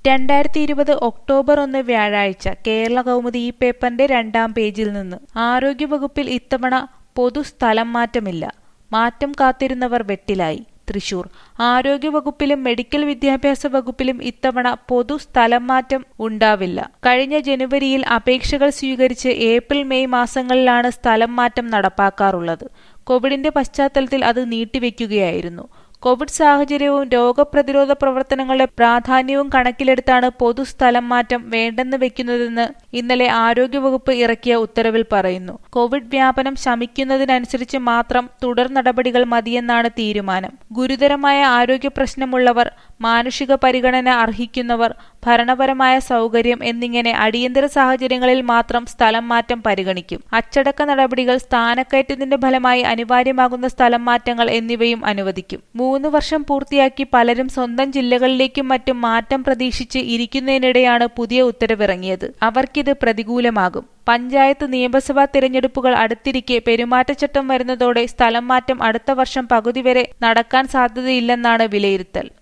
രണ്ടായിരത്തി ഇരുപത് ഒക്ടോബർ ഒന്ന് വ്യാഴാഴ്ച കേരള കൗമുദി ഈ പേപ്പറിന്റെ രണ്ടാം പേജിൽ നിന്ന് ആരോഗ്യവകുപ്പിൽ ഇത്തവണ പൊതു സ്ഥലം മാറ്റമില്ല മാറ്റം കാത്തിരുന്നവർ വെട്ടിലായി തൃശൂർ ആരോഗ്യവകുപ്പിലും മെഡിക്കൽ വിദ്യാഭ്യാസ വകുപ്പിലും ഇത്തവണ പൊതു സ്ഥലം മാറ്റം ഉണ്ടാവില്ല കഴിഞ്ഞ ജനുവരിയിൽ അപേക്ഷകൾ സ്വീകരിച്ച് ഏപ്രിൽ മെയ് മാസങ്ങളിലാണ് സ്ഥലം മാറ്റം നടപ്പാക്കാറുള്ളത് കോവിഡിന്റെ പശ്ചാത്തലത്തിൽ അത് നീട്ടിവെക്കുകയായിരുന്നു കോവിഡ് സാഹചര്യവും രോഗപ്രതിരോധ പ്രവർത്തനങ്ങളുടെ പ്രാധാന്യവും കണക്കിലെടുത്താണ് പൊതു സ്ഥലം മാറ്റം വേണ്ടെന്ന് വെക്കുന്നതെന്ന് ഇന്നലെ ആരോഗ്യവകുപ്പ് ഇറക്കിയ ഉത്തരവിൽ പറയുന്നു കോവിഡ് വ്യാപനം ശമിക്കുന്നതിനനുസരിച്ച് മാത്രം തുടർ നടപടികൾ മതിയെന്നാണ് തീരുമാനം ഗുരുതരമായ ആരോഗ്യ പ്രശ്നമുള്ളവർ മാനുഷിക പരിഗണന അർഹിക്കുന്നവർ ഭരണപരമായ സൗകര്യം എന്നിങ്ങനെ അടിയന്തര സാഹചര്യങ്ങളിൽ മാത്രം സ്ഥലം മാറ്റം പരിഗണിക്കും അച്ചടക്ക നടപടികൾ സ്ഥാനക്കയറ്റത്തിന്റെ ഫലമായി അനിവാര്യമാകുന്ന സ്ഥലം മാറ്റങ്ങൾ എന്നിവയും അനുവദിക്കും മൂന്ന് വർഷം പൂർത്തിയാക്കി പലരും സ്വന്തം ജില്ലകളിലേക്കും മറ്റും മാറ്റം പ്രതീക്ഷിച്ച് ഇരിക്കുന്നതിനിടെയാണ് പുതിയ ഉത്തരവിറങ്ങിയത് അവർക്കിത് പ്രതികൂലമാകും പഞ്ചായത്ത് നിയമസഭാ തിരഞ്ഞെടുപ്പുകൾ അടുത്തിരിക്കെ പെരുമാറ്റച്ചട്ടം വരുന്നതോടെ സ്ഥലം മാറ്റം അടുത്ത വർഷം പകുതി വരെ നടക്കാൻ സാധ്യതയില്ലെന്നാണ് വിലയിരുത്തൽ